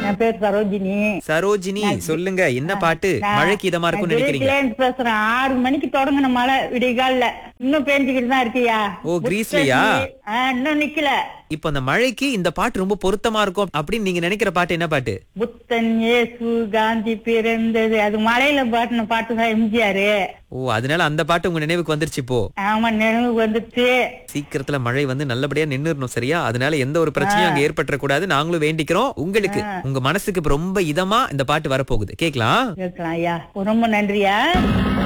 என் பேர் சரோஜினி சரோஜினி சொல்லுங்க என்ன பாட்டு மழைக்கு இதமா இருக்கும்னு நினைக்கிறீங்க கிரீஸ்லேருந்து பேசுறேன் ஆறு மணிக்கு தொடங்கின மழை விடிகால்ல இன்னும் பேஞ்சுக்கிட்டு தான் இருக்கியா ஓ, கிரீஸ்லயா? ஆ, இன்னும் நிக்கல இப்போ அந்த மழைக்கு இந்த பாட்டு ரொம்ப பொருத்தமா இருக்கும் அப்படின்னு நீங்க நினைக்கிற பாட்டு என்ன பாட்டு புத்தன் இயேசு காந்தி பிறந்தது அது மலையில பாட்டுன பாட்டு தான் எம்ஜிஆர் ஓ அதனால அந்த பாட்டு உங்க நினைவுக்கு வந்துருச்சு இப்போ ஆமா நினைவு வந்துச்சு சீக்கிரத்துல மழை வந்து நல்லபடியா நின்னுறணும் சரியா அதனால எந்த ஒரு பிரச்சனையும் அங்க ஏற்பட்டுற கூடாது நாங்களும் வேண்டிக்கிறோம் உங்களுக்கு உங்க மனசுக்கு இப்ப ரொம்ப இதமா இந்த பாட்டு வரப்போகுது கேக்கலாம் கேட்கலாம் ஐயா ரொம்ப நன்றியா